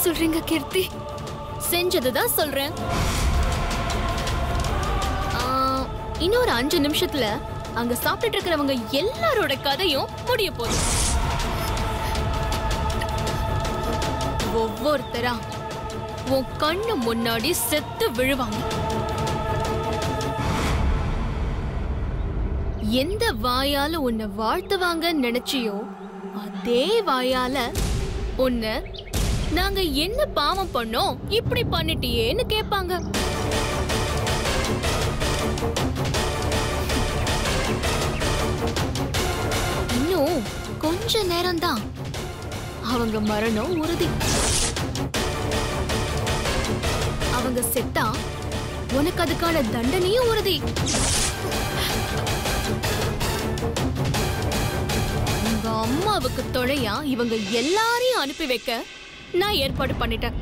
சொல்றீங்க கீர்த்தி செஞ்சதுதான் சொல்றேன் ஆ, இன்னொரு அஞ்சு நிமிஷத்துல அங்க சாப்பிட்டுட்டு இருக்கிறவங்க எல்லாரோட கதையும் முடிய போகுது ஒவ்வொருத்தரா உன் கண்ணு முன்னாடி செத்து விழுவாங்க எந்த வாயால உன்னை வாழ்த்துவாங்கன்னு நினைச்சியோ அதே வாயால உன்னை நாங்க என்ன பாவம் பண்ணோம் இப்படி பண்ணிட்டியேன்னு கேட்பாங்க இன்னும் கொஞ்ச நேரம்தான் அவங்க மரணம் உறுதி அவங்க செத்தா உனக்கு அதுக்கான தண்டனையும் உறுதி உங்க அம்மாவுக்கு தொழையா இவங்க எல்லாரையும் அனுப்பி வைக்க நான் ஏற்பாடு பண்ணிட்டேன்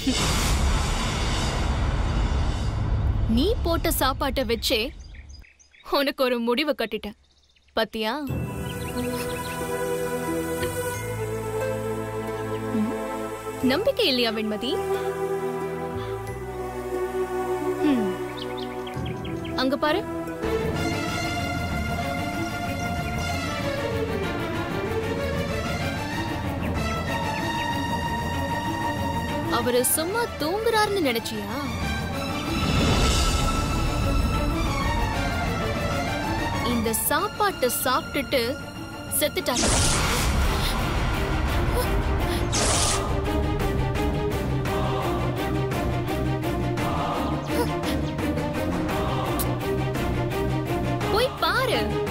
நீ போட்ட சாப்பாட்டை வச்சே உனக்கு ஒரு முடிவு கட்டிட்டேன் பாத்தியா ம், நம்பிக்கை இல்லையா வெண்மதி ம், அங்க பாரு அவரு சும்மா தூங்குறாருன்னு நினைச்சியா இந்த சாப்பாட்டை சாப்பிட்டுட்டு செத்துட்டாரு போய் பாரு